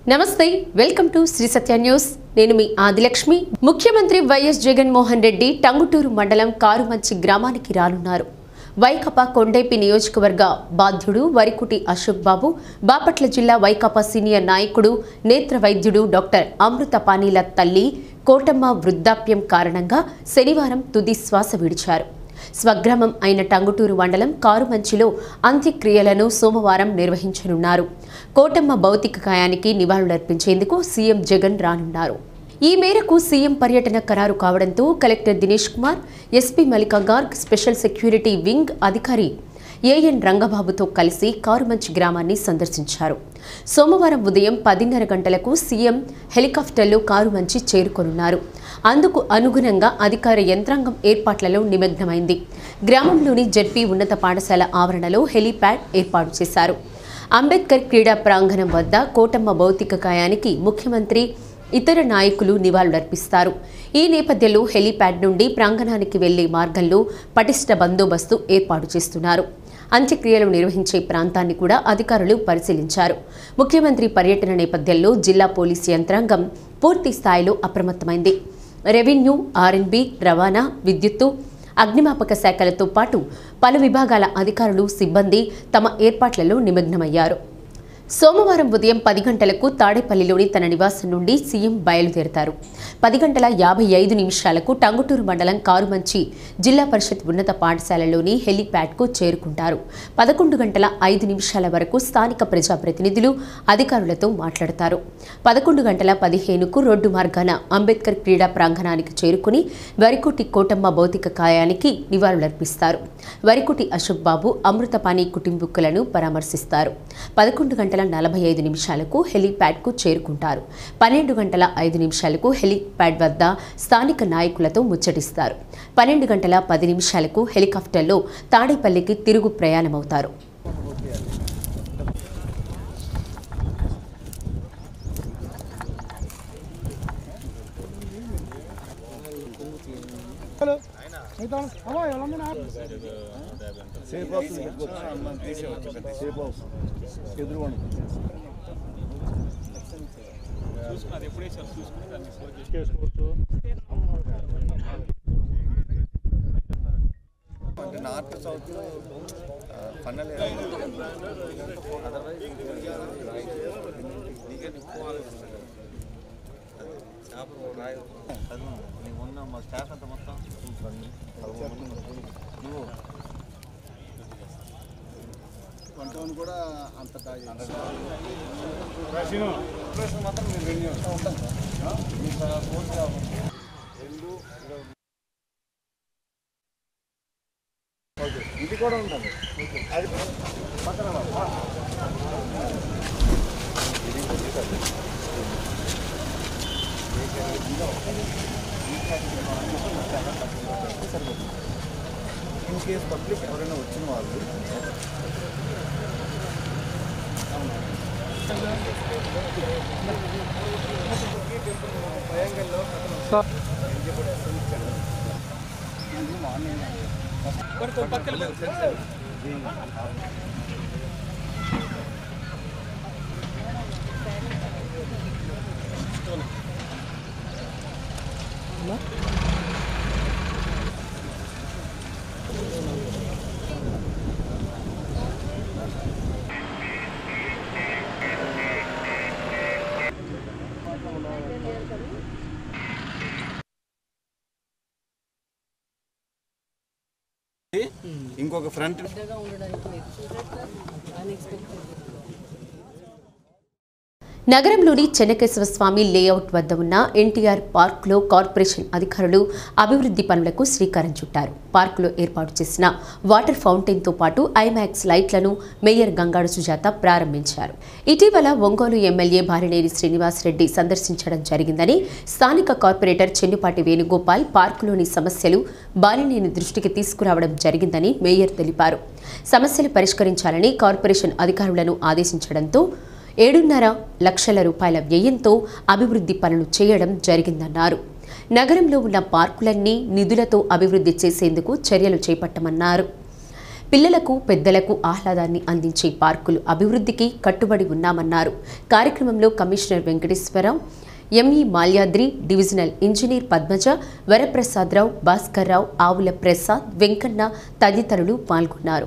నమస్తే welcome to Sri Satya news నేను మీ ఆదిలక్ష్మి ముఖ్యమంత్రి వైఎస్ జగన్మోహన్ రెడ్డి టంగుటూరు మండలం కారుమంచి గ్రామానికి రానున్నారు వైకాపా కొండేపి నియోజకవర్గ బాధ్యుడు వరికుటి అశోక్ బాబు బాపట్ల జిల్లా వైకాపా సీనియర్ నాయకుడు నేత్ర వైద్యుడు డాక్టర్ అమృత పానీల తల్లి కోటమ్మ వృద్ధాప్యం కారణంగా శనివారం తుది శ్వాస విడిచారు స్వగ్రామం అయిన టంగుటూరు మండలం కారుమంచిలో అంత్యక్రియలను సోమవారం నిర్వహించనున్నారు కోటమ్మ భౌతిక కాయానికి నివాళులర్పించేందుకు సీఎం జగన్ రానున్నారు ఈ మేరకు సీఎం పర్యటన ఖరారు కావడంతో collector Dinesh Kumar SP Mallika Garg special security wing అధికారి ఏఎన్ రంగబాబుతో కలిసి కారుమంచి గ్రామాన్ని సందర్శించారు సోమవారం ఉదయం పదిన్నర గంటలకు సీఎం హెలికాప్టర్లో కారుమంచి చేరుకొనున్నారు అందుకు అనుగుణంగా అధికార యంత్రాంగం ఏర్పాట్లలో నిమగ్నమైంది గ్రామంలోని జడ్పీ ఉన్నత పాఠశాల ఆవరణలో హెలీప్యాడ్ ఏర్పాటు చేశారు అంబేద్కర్ క్రీడా ప్రాంగణం వద్ద కోటమ్మ భౌతిక కాయానికి ముఖ్యమంత్రి ఇతర నాయకులు నివాళులర్పిస్తారు ఈ నేపథ్యంలో హెలీప్యాడ్ నుండి ప్రాంగణానికి వెళ్లే మార్గంలో పటిష్ట బందోబస్తు ఏర్పాటు చేస్తున్నారు అంత్యక్రియలు నిర్వహించే ప్రాంతాన్ని కూడా అధికారులు పరిశీలించారు ముఖ్యమంత్రి పర్యటన నేపథ్యంలో జిల్లా పోలీసు యంత్రాంగం పూర్తి స్థాయిలో అప్రమత్తమైంది రెవెన్యూ ఆర్ఎన్బి రవాణా విద్యుత్తు అగ్నిమాపక శాఖలతో పాటు పలు విభాగాల అధికారులు సిబ్బంది తమ ఏర్పాట్లలో నిమగ్నమయ్యారు సోమవారం ఉదయం పది గంటలకు తాడేపల్లిలోని తన నివాసం నుండి సీఎం బయలుదేరతారు పది గంటల యాభై ఐదు నిమిషాలకు టంగుటూరు మండలం కారుమంచి జిల్లా పరిషత్ ఉన్నత పాఠశాలలోని హెలీప్యాడ్కు చేరుకుంటారు పదకొండు గంటల ఐదు నిమిషాల వరకు స్థానిక ప్రజాప్రతినిధులు అధికారులతో మాట్లాడతారు పదకొండు గంటల పదిహేనుకు రోడ్డు మార్గాన అంబేద్కర్ క్రీడా ప్రాంగణానికి చేరుకుని వరికుటి కోటమ్మ భౌతిక కాయానికి నివాళులర్పిస్తారు వరికుటి అశోక్ బాబు అమృతపాణి కుటుంబీకులను పరామర్శిస్తారు పదకొండు గంటల నలభై ఐదు నిమిషాలకు హెలీప్యాడ్కు చేరుకుంటారు పన్నెండు గంటల ఐదు నిమిషాలకు హెలీప్యాడ్ వద్ద స్థానిక నాయకులతో ముచ్చటిస్తారు పన్నెండు గంటల పది నిమిషాలకు హెలికాప్టర్లో తాడేపల్లికి తిరుగు ప్రయాణమవుతారు సేఫ్ హౌస్ సేఫ్ హౌస్ ఎదురుగోండి అంటే నార్త్ సౌత్ ఫన్నల్ అదర్వైజ్ చేపలు రాయి చదువు నీకు ఉన్న మా స్టాఫ్ అంతా మొత్తం నువ్వు వంటను కూడా అంత ఆపరేషన్ మాత్రం మీరు రెన్యూ ఉంటాం సార్ మీకు ఫోన్ రెండు ఇది కూడా ఉంటుంది అది పక్కన రా. ఇన్ కేస్ పబ్లిక్ ఎవరైనా వచ్చిన వాళ్ళు ఇంకొక ఫ్రంట్ నగరంలోని చెన్నకేశవ స్వామి లేఅవుట్ వద్ద ఉన్న ఎన్టీఆర్ పార్కులో కార్పొరేషన్ అధికారులు అభివృద్ధి పనులకు శ్రీకారం చుట్టారు పార్కులో ఏర్పాటు చేసిన వాటర్ ఫౌంటైన్తో పాటు ఐమాక్స్ లైట్లను మేయర్ గంగాడు సుజాత ప్రారంభించారు ఇటీవల ఒంగోలు ఎమ్మెల్యే బారినేని శ్రీనివాసరెడ్డి సందర్శించడం జరిగిందని స్థానిక కార్పొరేటర్ చెన్నుపాటి వేణుగోపాల్ పార్కులోని సమస్యలు బాలినేని దృష్టికి తీసుకురావడం జరిగిందని మేయర్ తెలిపారు సమస్యలు పరిష్కరించాలని కార్పొరేషన్ అధికారులను ఆదేశించడంతో ఏడున్నర లక్షల రూపాయల వ్యయంతో అభివృద్ధి పనులు చేయడం జరిగిందన్నారు నగరంలో ఉన్న పార్కులన్నీ నిధులతో అభివృద్ధి చేసేందుకు చర్యలు చేపట్టమన్నారు పిల్లలకు పెద్దలకు ఆహ్లాదాన్ని అందించే పార్కులు అభివృద్ధికి కట్టుబడి ఉన్నామన్నారు కార్యక్రమంలో commissioner Venkateswararao ME Malyadri divisional engineer Padmaja Varaprasadarao Bhaskarrao Avula Prasad Venkanna తదితరులు పాల్గొన్నారు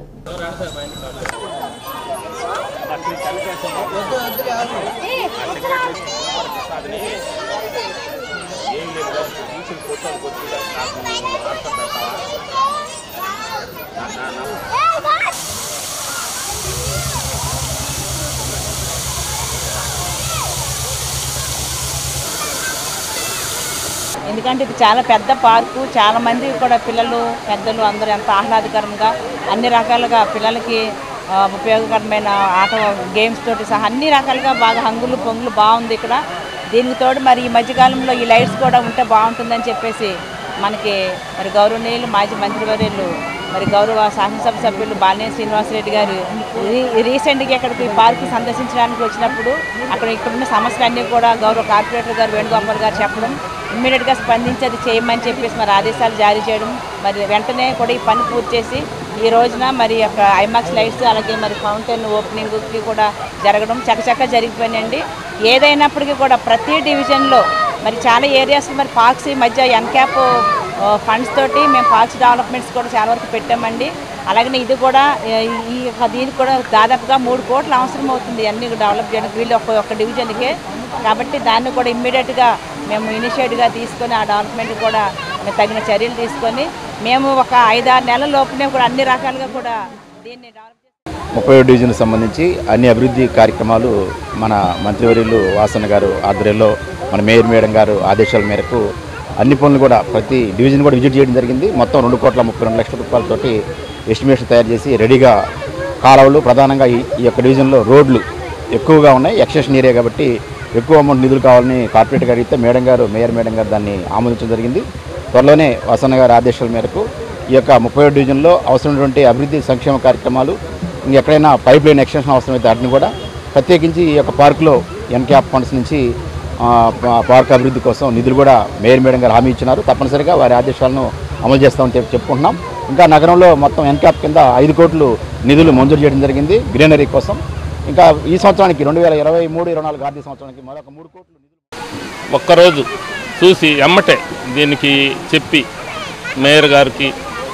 ఎందుకంటే ఇది చాలా పెద్ద పార్కు చాలా మంది కూడా పిల్లలు పెద్దలు అందరూ ఎంత ఆహ్లాదకరంగా అన్ని రకాలుగా పిల్లలకి ఆ, ఉపయోగకరమైన ఆట గేమ్స్ తోటి సహా అన్ని రకాలుగా బాగా హంగులు పొంగులు బాగుంది ఇక్కడ దీనికి తోడు మరి ఈ మధ్యకాలంలో ఈ లైట్స్ కూడా ఉంటే బాగుంటుందని చెప్పేసి మనకి మరి గౌరవనీయులు మాజీ మంత్రివర్యులు మరి గౌరవ శాసనసభ సభ్యులు బాలినేని శ్రీనివాసరెడ్డి గారు రీ- రీసెంట్గా ఇక్కడికి ఈ పార్కు సందర్శించడానికి వచ్చినప్పుడు అక్కడ ఇక్కడున్న సమస్యలన్నీ కూడా గౌరవ కార్పొరేటర్ గారు వేణుగోపాల్ గారు చెప్పడం ఇమ్మీడియట్గా స్పందించి అది చేయమని చెప్పేసి మరి ఆదేశాలు జారీ చేయడం మరి వెంటనే కూడా ఈ పని పూర్తి చేసి ఈ రోజున మరి యొక్క ఐమాక్స్ లైట్స్ అలాగే మరి ఫౌంటైన్ ఓపెనింగ్కి కూడా జరగడం చకచక జరిగిపోయినాయండి ఏదైనప్పటికీ కూడా ప్రతి డివిజన్లో మరి చాలా ఏరియాస్ మరి పార్క్స్ ఈ మధ్య ఎన్క్యాప్ ఫండ్స్ తోటి మేము పార్క్స్ డెవలప్మెంట్స్ కూడా చాలా వరకు పెట్టామండి అలాగే ఇది కూడా ఏ, ఈ యొక్క దీనికి కూడా దాదాపుగా మూడు కోట్లు అవసరం అవుతుంది అన్ని డెవలప్ చేయడానికి వీళ్ళు ఒక ఒక డివిజన్కే కాబట్టి దాన్ని కూడా ఇమ్మీడియట్గా మేము ఇనిషియేటివ్గా తీసుకొని ఆ డెవలప్మెంట్ కూడా మేము తగిన చర్యలు తీసుకొని మేము ఒక ఐదారు నెలల లోపునే కూడా అన్ని రకాలుగా కూడా దీన్ని డెవలప్ చేస్తాం ముప్పై డివిజన్కి సంబంధించి అన్ని అభివృద్ధి కార్యక్రమాలు మన మంత్రివర్యులు వాసన గారు ఆధ్వర్యంలో మన మేయర్ మేడం గారు ఆదేశాల మేరకు అన్ని పనులు కూడా ప్రతి డివిజన్ కూడా విజిట్ చేయడం జరిగింది మొత్తం రెండు కోట్ల ముప్పై రెండు లక్షల రూపాయలతోటి ఎస్టిమేషన్ తయారు చేసి రెడీగా కాలువలు ప్రధానంగా ఈ ఈ యొక్క డివిజన్లో రోడ్లు ఎక్కువగా ఉన్నాయి ఎక్స్టెన్షన్ ఏరియా కాబట్టి ఎక్కువ అమౌంట్ నిధులు కావాలని కార్పొరేట్ గారు ఇస్తే మేడం గారు మేయర్ మేడం గారు దాన్ని ఆమోదించడం జరిగింది త్వరలోనే వాసన్న గారి ఆదేశాల మేరకు ఈ యొక్క ముప్పై డివిజన్లో అవసరమైనటువంటి అభివృద్ధి సంక్షేమ కార్యక్రమాలు ఇంకెక్కడైనా పైప్ లైన్ ఎక్స్టెన్షన్ అవసరమైతే వాటిని కూడా ప్రత్యేకించి ఈ యొక్క పార్కులో ఎన్క్యాప్ ఫండ్స్ నుంచి ఆ, పా- పార్క్ అభివృద్ధి కోసం నిధులు కూడా మేయర్ మేడం గారు హామీ ఇచ్చినారు తప్పనిసరిగా వారి ఆదేశాలను అమలు చేస్తామని చెప్పి చెప్పుకుంటున్నాం ఇంకా నగరంలో మొత్తం ఎన్క్యాప్ కింద ఐదు కోట్లు నిధులు మంజూరు చేయడం జరిగింది గ్రీనరీ కోసం ఇంకా ఈ సంవత్సరానికి రెండు వేల ఇరవై మూడు ఇరవై నాలుగు ఆర్థిక సంవత్సరానికి మరొక మూడు కోట్లు నిధులు ఒక్కరోజు చూసి ఎమ్మటే దీనికి చెప్పి మేయర్ గారికి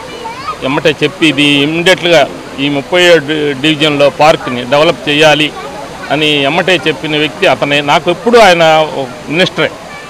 ఎమ్మటే చెప్పి ఇది ఇమ్మీడియట్గా ఈ ముప్పై ఏడు డివిజన్లో పార్క్ని డెవలప్ చేయాలి అని ఎమ్మటే చెప్పిన వ్యక్తి అతనే నాకు ఎప్పుడు ఆయన మినిస్టరే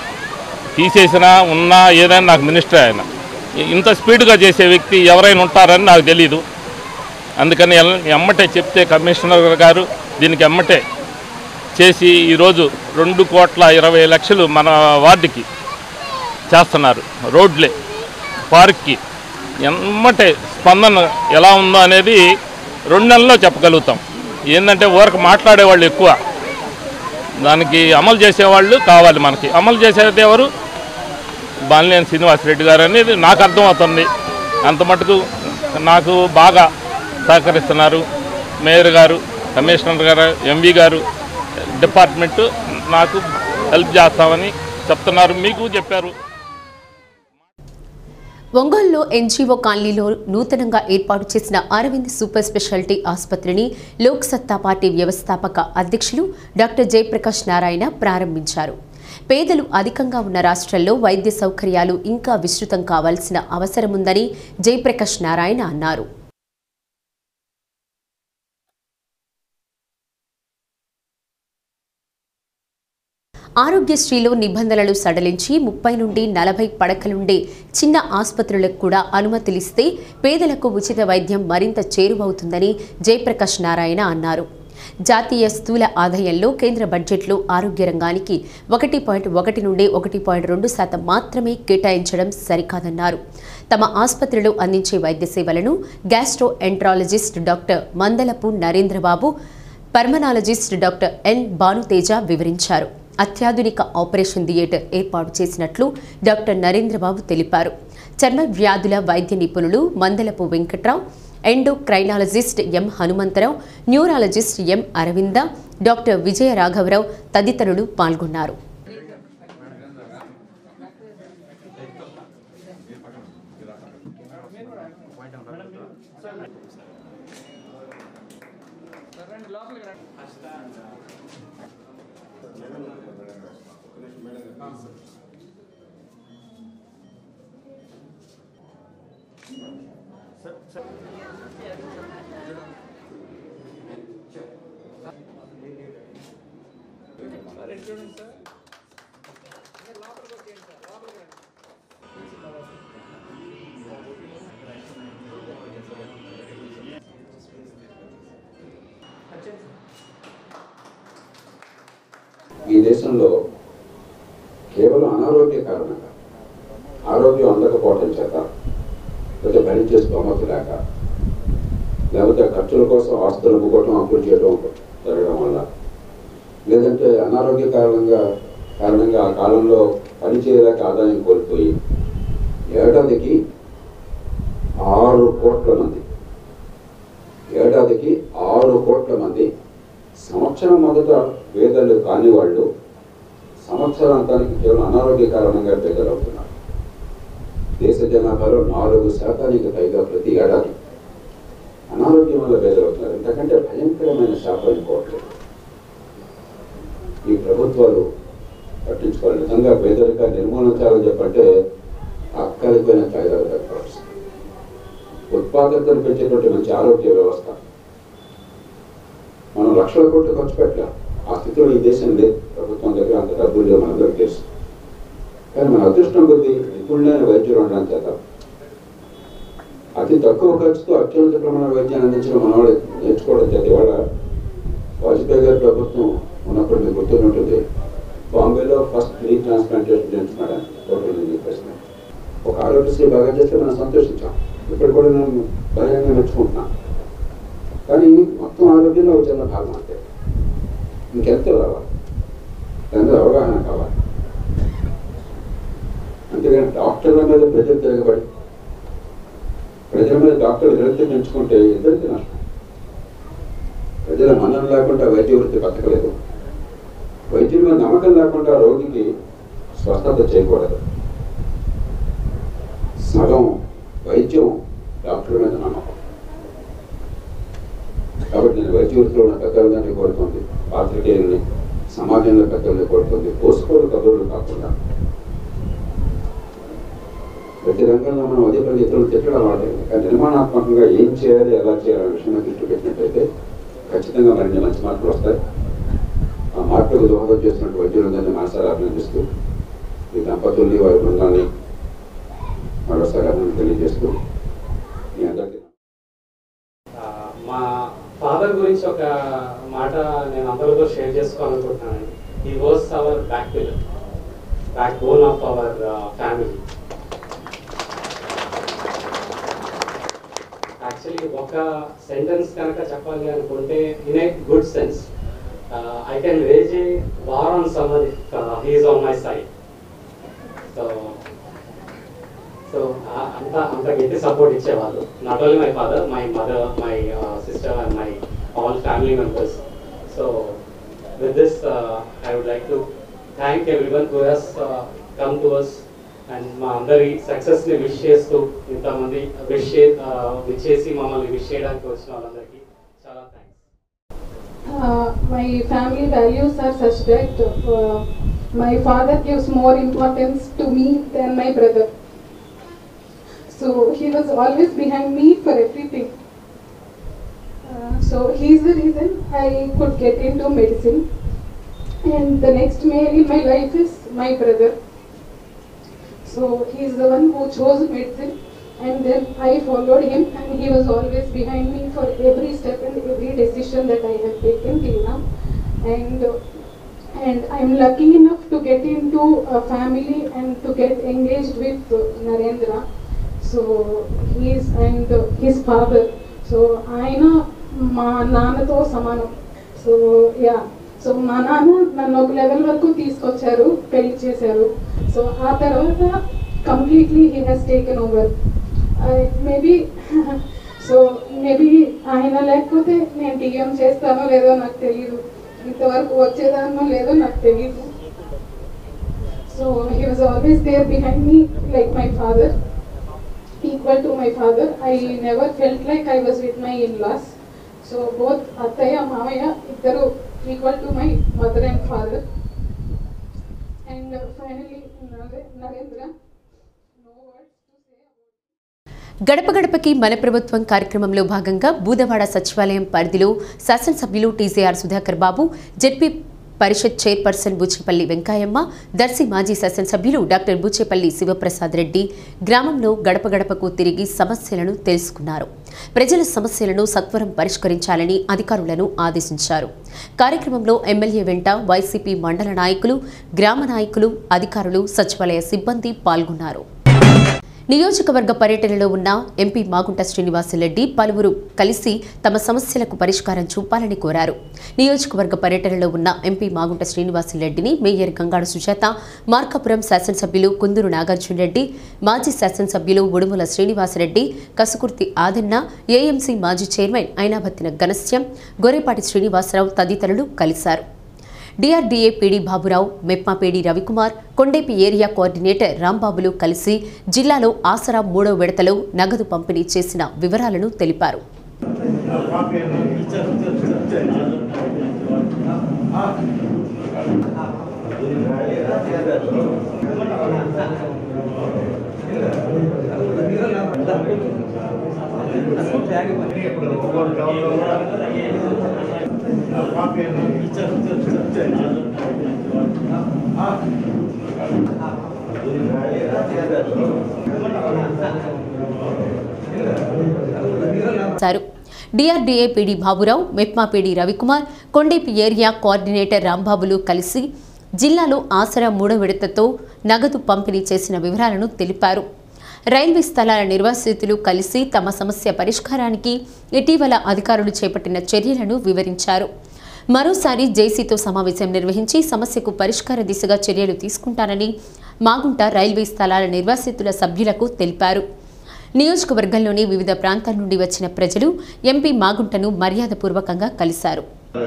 తీసేసినా ఉన్నా ఏదైనా నాకు మినిస్టరే ఆయన ఇంత స్పీడ్గా చేసే వ్యక్తి ఎవరైనా ఉంటారని నాకు తెలీదు అందుకని ఎల్- ఎమ్మటే చెప్తే కమిషనర్ గారు దీనికి ఎమ్మటే చేసి ఈరోజు రెండు కోట్ల ఇరవై లక్షలు మన వార్డుకి చేస్తున్నారు రోడ్లే పార్క్కి ఎమ్మటే స్పందన ఎలా ఉందో అనేది రెండు నెలల్లో చెప్పగలుగుతాం ఏంటంటే ఊరకు మాట్లాడేవాళ్ళు ఎక్కువ దానికి అమలు చేసేవాళ్ళు కావాలి మనకి అమలు చేసేది ఎవరు బాలినేని శ్రీనివాసరెడ్డి గారు అనేది నాకు అర్థమవుతుంది అంత మటుకు నాకు బాగా సహకరిస్తున్నారు మేయర్ గారు కమిషనర్ గారు ఎంవి గారు డిపార్ట్మెంటు నాకు హెల్ప్ చేస్తామని చెప్తున్నారు మీకు చెప్పారు ఒంగోలులో ఎన్జీఓ కాలనీలో నూతనంగా ఏర్పాటు చేసిన అరవింద్ సూపర్ స్పెషాలిటీ ఆసుపత్రిని లోక్ సత్తా పార్టీ వ్యవస్థాపక అధ్యక్షులు డాక్టర్ జయప్రకాష్ నారాయణ ప్రారంభించారు పేదలు అధికంగా ఉన్న రాష్ట్రాల్లో వైద్య సౌకర్యాలు ఇంకా విస్తృతం కావాల్సిన అవసరముందని జయప్రకాష్ నారాయణ అన్నారు ఆరోగ్యశ్రీలో నిబంధనలు సడలించి ముప్పై నుండి నలభై పడకలుండే చిన్న ఆసుపత్రులకు కూడా అనుమతులిస్తే పేదలకు ఉచిత వైద్యం మరింత చేరువవుతుందని జయప్రకాష్ నారాయణ అన్నారు జాతీయ స్థూల ఆదాయంలో కేంద్ర బడ్జెట్లో ఆరోగ్య రంగానికి ఒకటి పాయింట్ ఒకటి నుండి ఒకటి పాయింట్ రెండు శాతం మాత్రమే కేటాయించడం సరికాదన్నారు తమ ఆసుపత్రిలో అందించే వైద్య సేవలను gastroenterologist doctor Mandalapu Narendrababu pulmonologist doctor N Bhanuteja వివరించారు అత్యాధునిక ఆపరేషన్ థియేటర్ ఏర్పాటు చేసినట్లు డాక్టర్ నరేంద్రబాబు తెలిపారు చర్మ వ్యాధుల వైద్య నిపుణులు Mandalapu Venkatrao endocrinologist M Hanumantharao neurologist M Aravinda doctor Vijaya రాఘవరావు తదితరులు పాల్గొన్నారు ఈ దేశంలో కేవలం అనారోగ్య కారణంగా ఆరోగ్యం అందకపోవటం చేత లేదా భరించే స్తోమత లేక లేకపోతే ఖర్చుల కోసం ఆస్తులు అమ్ముకోవటం అప్పులు చేయడం జరగడం వల్ల లేదంటే అనారోగ్య కారణంగా కారణంగా ఆ కాలంలో పని చేయలేక ఆదాయం కోల్పోయి ఏడాదికి ఆరు కోట్ల మంది ఏడాదికి ఆరు కోట్ల మంది సంవత్సరం మొదట పేదలు కాని వాళ్ళు సంవత్సరాంతానికి కేవలం అనారోగ్య కారణంగా పేదలు అవుతున్నారు దేశ జనాభాలో నాలుగు శాతానికి పైగా ప్రతి ఏడాది అనారోగ్యం వల్ల పేదలు అవుతున్నారు ఇంతకంటే భయంకరమైన శాపం ఇంకోవట్లేదు ఈ ప్రభుత్వాలు పట్టించుకోవాలి నిజంగా పేదరిక నిర్మూలించాలని చెప్పంటే అక్కడిపోయిన కాయిదాలు తగ్గవచ్చు ఉత్పాదకతను పెంచేటువంటి మంచి ఆరోగ్య వ్యవస్థ మనం లక్షల కోట్లు ఖర్చు పెట్టలేం ఆ స్థితిలో ఈ దేశం లేదు ప్రభుత్వం దగ్గర అంత డబ్బులు లేవు మనందరికీ తెలుసు కానీ మన అదృష్టం కొద్దీ నిపుణులైన వైద్యులు ఉండడం చేత అతి తక్కువ ఖర్చుతో అత్యున్నత ప్రమాణ వైద్యాన్ని అందించడం మన వాళ్ళు నేర్చుకోవడం చేత ఇవాళ వాజ్పేయి గారి ప్రభుత్వం ఉన్నప్పుడు మీకు గుర్తుంటుంది బాంబేలో ఫస్ట్ నీ ట్రాన్స్ప్లాంటేషన్ చేయించుకున్నాడు ఆయన టోటల్ నీ ప్రశ్న ఒక ఆరోగ్యశ్రీ బాగా చేస్తే మనం సంతోషించాం ఇప్పుడు కూడా నేను బహిరంగ మెచ్చుకుంటున్నాను కానీ మొత్తం ఆరోగ్యంలో ఒక చిన్న భాగం అంతే ఇంకెంత రావాలి దాని మీద అవగాహన కావాలి అంతేగాని డాక్టర్ల మీద ప్రజలు తిరగబడి ప్రజల మీద డాక్టర్లు విరక్తి పెంచుకుంటే ఇద్దరికి నష్టం ప్రజల మన్నన లేకుండా వైద్య వృత్తి బతకలేదు వైద్యుల మీద నమ్మకం లేకుండా రోగికి స్వస్థత చేయకూడదు సగం వైద్యం డాక్టర్ మీద నమ్మకం కాబట్టి నేను వైద్య వృత్తిలో ఉన్న పెద్దలందరినీ కోరుతుంది పాత్రికేయుల్ని సమాజంలో పెద్దల్ని కోరుతుంది పోసుకోలు కబుర్లు కాకుండా ప్రతి రంగంలో మనం అదే పని ఇతరులు తిట్టడం వాడలేదు కానీ నిర్మాణాత్మకంగా ఏం చేయాలి ఎలా చేయాలి అనే విషయం మీద దృష్టి పెట్టినట్టయితే ఖచ్చితంగా మరిన్ని మంచి మార్పులు వస్తాయి ఆ మార్పులకు దోహదం చేసినట్టు వైద్యులందరినీ మనసారి అభినందిస్తూ ఈ దంపతుల్ని వారి బృందాన్ని మరోసారి అభినందన తెలియజేస్తూ మీ అందరికీ ఆ, మా ఫాదర్ గురించి ఒక మాట నేను అందరితో షేర్ చేసుకోవాలనుకుంటున్నానండి ఈ was our back pillar backbone of our family actually ఒక సెంటెన్స్ కనుక చెప్పాలి అనుకుంటే in a good sense I can wage a war on summer he's on my side so so అంత అంత గట్టి సపోర్ట్ ఇచ్చేవాళ్ళు not only my father my mother my sister and my all family members so with this I would like to thank everyone who has come to us and మా అందరి సక్సెస్ని wish చేస్తూ ఇంతమంది wish wish చేసి మమ్మల్ని wish చేయడానికి వచ్చిన వాళ్ళందరికీ చాలా thanks Uh, my family values are such that uh, my father gives more importance to me than my brother. So he was always behind me for everything. Uh, so he's the reason I could get into medicine. And the next male in my life is my brother. So he's the one who chose medicine and then I followed him and he was always behind me for every step and every decision that I have taken till now. And uh, and I'm lucky enough to get into a family and to get engaged with uh, Narendra. So he's and uh, his father. So ఆయన మా నాన్నతో సమానం so yeah so మా నాన్న నన్ను ఒక level వరకు తీసుకొచ్చారు పెళ్లి చేశారు సో ఆ తర్వాత completely he has taken over maybe so maybe ఆయన లేకపోతే నేను టీఎం చేస్తానో లేదో నాకు తెలియదు ఇంతవరకు వచ్చేదానో లేదో నాకు తెలియదు so he was always there behind me like my father equal to my father I never felt like I was with my in laws so both అత్తయ్య మామయ్య ఇద్దరు equal to my mother and father finally, Nare- Narendra, no words to say about గడప గడపకి మన ప్రభుత్వం కార్యక్రమంలో భాగంగా బూదవాడ సచివాలయం పరిధిలో శాసనసభ్యులు TJR Sudhakar Babu ZP Parishad chairperson Buchepalli Venkayamma Darsi మాజీ శాసనసభ్యులు డాక్టర్ బుచ్చేపల్లి శివప్రసాద్ రెడ్డి గ్రామంలో గడప గడపకు తిరిగి సమస్యలను తెలుసుకున్నారు ప్రజల సమస్యలను సత్వరం పరిష్కరించాలని అధికారులను ఆదేశించారు కార్యక్రమంలో ఎమ్మెల్యే వెంట వైసీపీ మండల నాయకులు గ్రామ నాయకులు అధికారులు సచివాలయ సిబ్బంది పాల్గొన్నారు నియోజకవర్గ పర్యటనలో ఉన్న ఎంపీ మాగుంట శ్రీనివాసరెడ్డి పలువురు కలిసి తమ సమస్యలకు పరిష్కారం చూపాలని కోరారు నియోజకవర్గ పర్యటనలో ఉన్న ఎంపీ మాగుంట శ్రీనివాసరెడ్డిని మేయర్ గంగాడు సుజాత మార్కాపురం శాసనసభ్యులు కుందూరు నాగార్జున రెడ్డి మాజీ శాసనసభ్యులు ఉడుముల శ్రీనివాసరెడ్డి కసుకుర్తి ఆదన్న ఏఎంసీ మాజీ చైర్మన్ అయినాబత్తిన ఘనశ్యం గొర్రెపాటి శ్రీనివాసరావు తదితరులు కలిశారు DRDA PD Baburao MEPMA PD Ravikumar Kondepi area coordinator రాంబాబులు కలిసి జిల్లాలో ఆసరా మూడో విడతలో నగదు పంపిణీ చేసిన వివరాలను తెలిపారు చేశారు DRDA PD Baburao MEPMA PD Ravikumar Kondepi area coordinator రాంబాబులు కలిసి జిల్లాలో ఆసరా మూడో విడతతో నగదు పంపిణీ చేసిన వివరాలను తెలిపారు రైల్వే స్థలాల నిర్వాసితులు కలిసి తమ సమస్య పరిష్కారానికి ఇటీవల అధికారులు చేపట్టిన చర్యలను వివరించారు మరోసారి జేసీతో సమావేశం నిర్వహించి సమస్యకు పరిష్కార దిశగా చర్యలు తీసుకుంటానని మాగుంట రైల్వే స్థలాల నిర్వాసితుల సభ్యులకు తెలిపారు నియోజకవర్గంలోని వివిధ ప్రాంతాల నుండి వచ్చిన ప్రజలు ఎంపీ మాగుంటను మర్యాదపూర్వకంగా కలిశారు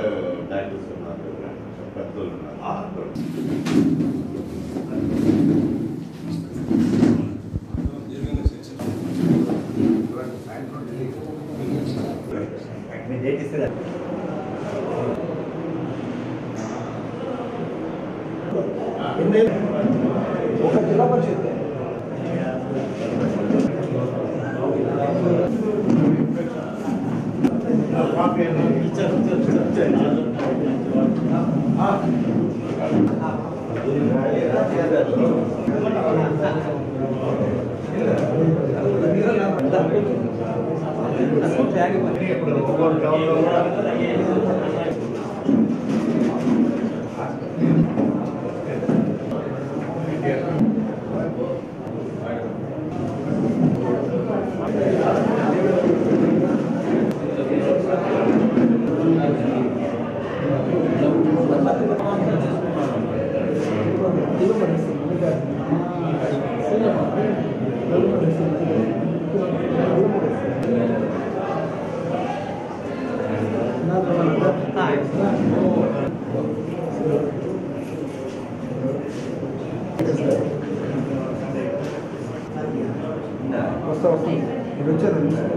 ఒక జిల్లా పరిషత్ వస్తా వస్తా ఇప్పుడు వచ్చారు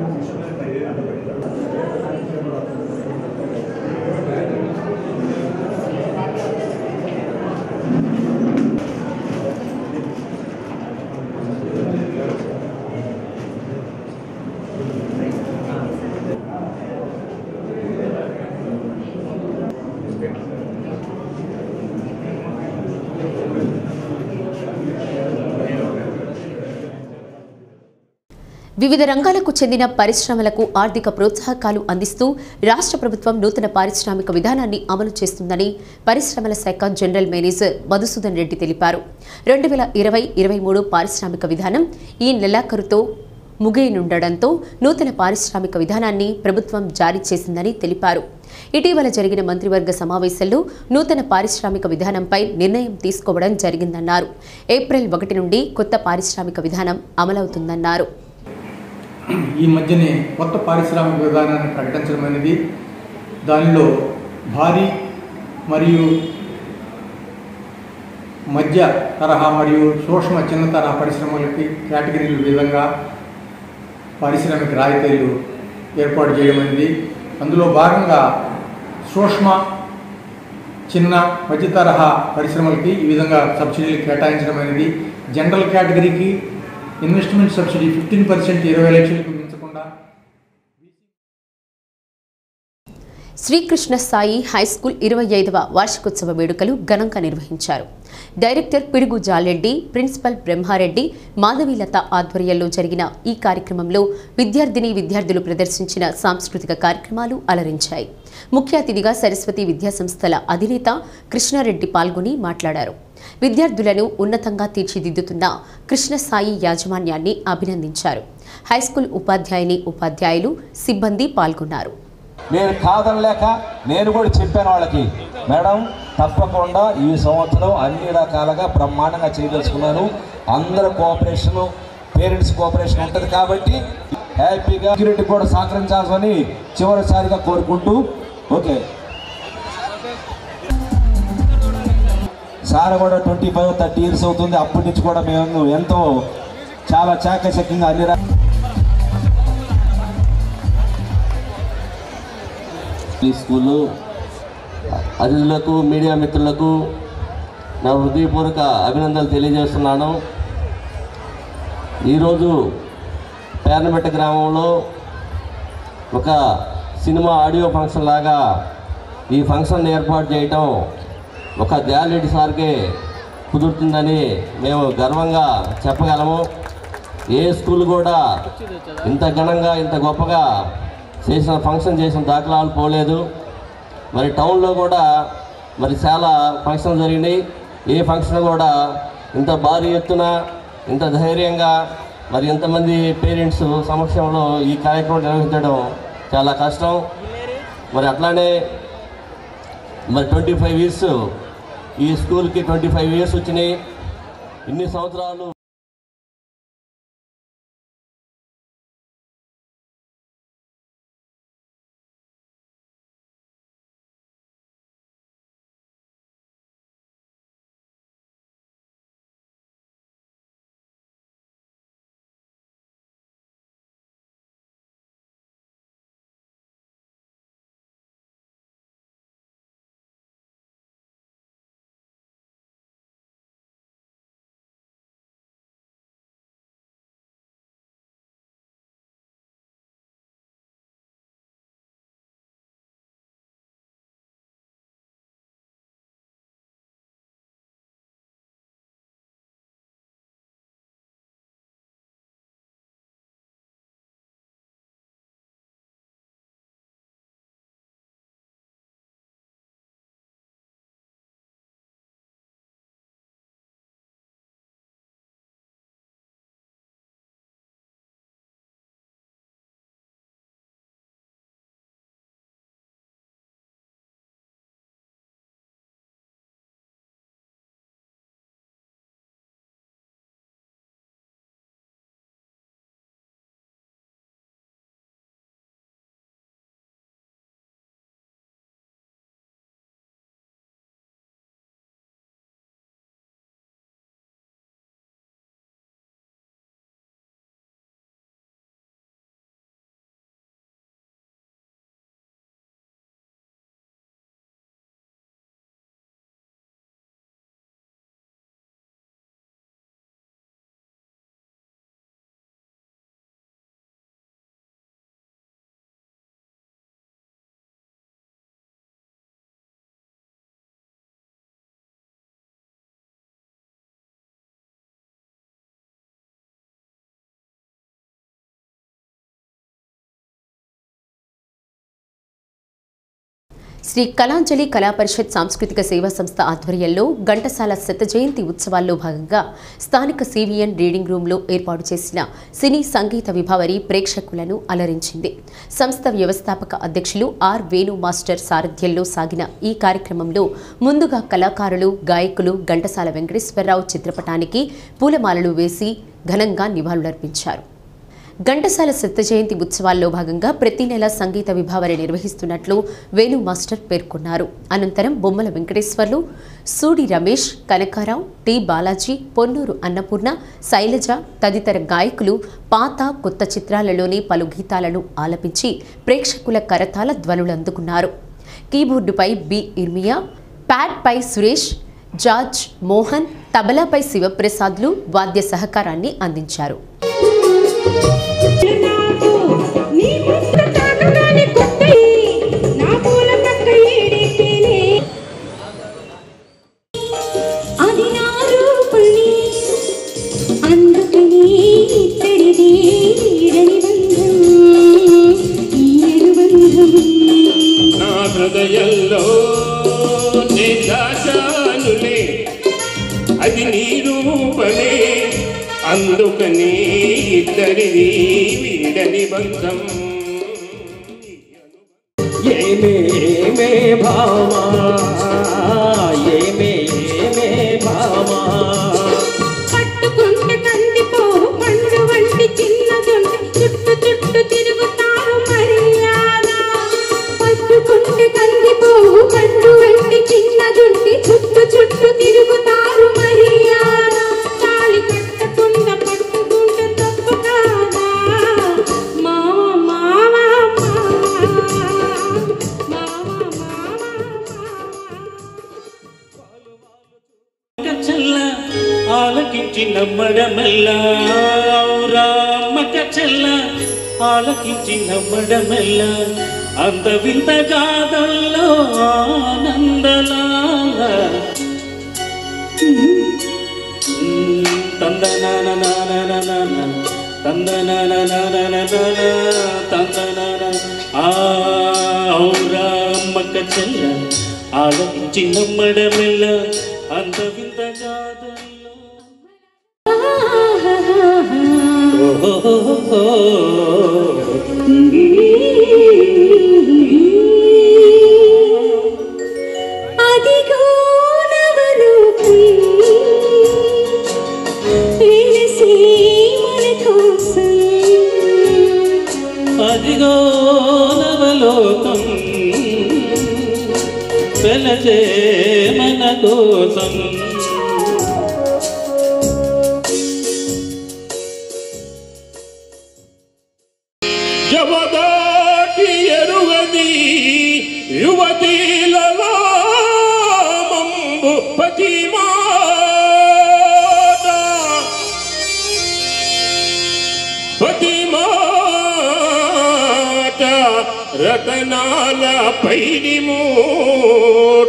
వివిధ రంగాలకు చెందిన పరిశ్రమలకు ఆర్థిక ప్రోత్సాహకాలు అందిస్తూ రాష్ట్ర ప్రభుత్వం నూతన పారిశ్రామిక విధానాన్ని అమలు చేస్తుందని పరిశ్రమల శాఖ జనరల్ మేనేజర్ మధుసూదన్ రెడ్డి తెలిపారు రెండు వేల ఇరవై ఇరవై మూడు పారిశ్రామిక విధానం ఈ నెలాఖరుతో ముగియనుండడంతో నూతన పారిశ్రామిక విధానాన్ని ప్రభుత్వం జారీ చేసిందని తెలిపారు ఇటీవల జరిగిన మంత్రివర్గ సమావేశంలో నూతన పారిశ్రామిక విధానంపై నిర్ణయం తీసుకోవడం జరిగిందన్నారు ఏప్రిల్ ఒకటి నుండి కొత్త పారిశ్రామిక విధానం అమలవుతుందన్నారు ఈ మధ్యనే కొత్త పారిశ్రామిక విధానాన్ని ప్రకటించడం అనేది దానిలో భారీ మరియు మధ్య తరహా మరియు సూక్ష్మ చిన్న తరహా పరిశ్రమలకి కేటగిరీల విధంగా పారిశ్రామిక రాయితీలు ఏర్పాటు చేయడం అనేది అందులో భాగంగా సూక్ష్మ చిన్న మధ్య తరహా పరిశ్రమలకి ఈ విధంగా సబ్సిడీలు కేటాయించడం అనేది జనరల్ కేటగిరీకి ఇన్వెస్ట్మెంట్ సబ్సిడీ ఫిఫ్టీన్ పర్సెంట్ ఇరవై లక్షలకు మించకుండా శ్రీకృష్ణ సాయి హై స్కూల్ ఇరవై ఐదవ వార్షికోత్సవ వేడుకలు ఘనంగా నిర్వహించారు డైరెక్టర్ పిడుగు జాలెడ్డి ప్రిన్సిపల్ బ్రహ్మారెడ్డి మాధవీలత ఆధ్వర్యంలో జరిగిన ఈ కార్యక్రమంలో విద్యార్థిని విద్యార్థులు ప్రదర్శించిన సాంస్కృతిక కార్యక్రమాలు అలరించాయి ముఖ్య అతిథిగా సరస్వతి విద్యాసంస్థల అధినేత కృష్ణారెడ్డి పాల్గొని మాట్లాడారు విద్యార్థులను ఉన్నతంగా తీర్చిదిద్దుతున్న కృష్ణసాయి యాజమాన్యాన్ని అభినందించారు హైస్కూల్ ఉపాధ్యాయుని ఉపాధ్యాయులు సిబ్బంది పాల్గొన్నారు నేను కాదనలేక నేను కూడా చెప్పాను వాళ్ళకి మేడం తప్పకుండా ఈ సంవత్సరం అన్ని రకాలుగా బ్రహ్మాండంగా చేయదలుచుకున్నాను అందరూ కోఆపరేషన్ పేరెంట్స్ కోఆపరేషన్ ఉంటుంది కాబట్టి హ్యాపీగా సెక్యూరిటీ కూడా సహకరించాల్సని చివరిసారిగా కోరుకుంటూ ఓకే సార్ కూడా ట్వంటీ ఫైవ్ థర్టీ ఇయర్స్ అవుతుంది అప్పటి నుంచి కూడా మేము ఎంతో చాలా చాకచక్యంగా అన్ని రకాల ఈ స్కూలు అతిథులకు మీడియా మిత్రులకు నా హృదయపూర్వక అభినందనలు తెలియజేస్తున్నాను ఈరోజు పేర్నమెట్ట గ్రామంలో ఒక సినిమా ఆడియో ఫంక్షన్ లాగా ఈ ఫంక్షన్ ఏర్పాటు చేయటం ఒక జాలెడ్డి సార్కే కుదురుతుందని మేము గర్వంగా చెప్పగలము ఏ స్కూల్ కూడా ఇంత ఘనంగా ఇంత గొప్పగా చేసిన ఫంక్షన్ చేసిన దాఖలాలు పోలేదు మరి టౌన్లో కూడా మరి చాలా ఫంక్షన్లు జరిగినాయి ఏ ఫంక్షన్ కూడా ఇంత భారీ ఎత్తున ఇంత ధైర్యంగా మరి ఇంతమంది పేరెంట్స్ సమక్షంలో ఈ కార్యక్రమం నిర్వహించడం చాలా కష్టం మరి అట్లానే మరి ట్వంటీ ఫైవ్ ఇయర్స్ ఈ స్కూల్కి ట్వంటీ ఫైవ్ ఇయర్స్ వచ్చినాయి ఇన్ని సంవత్సరాలు శ్రీ కళాంజలి కళా పరిషత్ సాంస్కృతిక సేవా సంస్థ ఆధ్వర్యంలో ఘంటసాల శత జయంతి ఉత్సవాల్లో భాగంగా స్థానిక సివిఎన్ రీడింగ్ రూమ్లో ఏర్పాటు చేసిన సినీ సంగీత విభావరి ప్రేక్షకులను అలరించింది సంస్థ వ్యవస్థాపక అధ్యక్షులు ఆర్ వేణు మాస్టర్ సారథ్యంలో సాగిన ఈ కార్యక్రమంలో ముందుగా కళాకారులు గాయకులు ఘంటసాల వెంకటేశ్వరరావు చిత్రపటానికి పూలమాలలు వేసి ఘనంగా నివాళులర్పించారు ఘంటసాల శత జయంతి ఉత్సవాల్లో భాగంగా ప్రతి నెల సంగీత విభావరి నిర్వహిస్తున్నట్లు వేణు మాస్టర్ పేర్కొన్నారు అనంతరం బొమ్మల వెంకటేశ్వర్లు సూడి రమేష్ కనకారావు టి బాలాజీ పొన్నూరు అన్నపూర్ణ శైలజ తదితర గాయకులు పాత కొత్త చిత్రాలలోని పలు గీతాలను ఆలపించి ప్రేక్షకుల కరతాల ధ్వనులందుకున్నారు కీబోర్డుపై బి ఇర్మియా ప్యాడ్పై సురేష్ జార్జ్ మోహన్ తబలాపై శివప్రసాద్లు వాద్య సహకారాన్ని అందించారు అది నా రూపణి అందుకని ఇక్కడిది ఈడని బంధం ఈడు బంధం నా హృదయంలో నే దాచానులే అది నీ రూపమే అందుకని ఇద్దరిది వీడని బంధం ఏమే ఏమే భామా ఏమే ఏమే భామా పట్టుకుంటే కందిపోవు పండు వంటి చిన్నదుంటే చుట్టు చుట్టు తిరుగుతారు మర్యాద పట్టుకుంటే కందిపోవు పండు వంటి చిన్నదుంటి చుట్టు చుట్టు తిరుగుతారు మర్యాద తాళి కట్టకుండా పట్టుకుంటే తప్పు కాదా మామ మామ చెల్ల ఆలకించి నమ్మడమెల్లా రామక చెల్ల ఆలకించి నమ్మడమెల్లా అంత వింత గాథల్లో ఆనందలాల తందనాన తందనాన తందనాన ఆ రామక చెల్ల ఆలకించి నమ్మడమెల్ల అంత వింత గాథల్లో అదిగో నవలోకం వెలిసే మన కోసం అదిగో నవలోకం వెలసే మన కోసం జవదాటి ఎరుగది యువతీలలో మంబు పతిమాట పతిమాట రతనాల పైడి మూట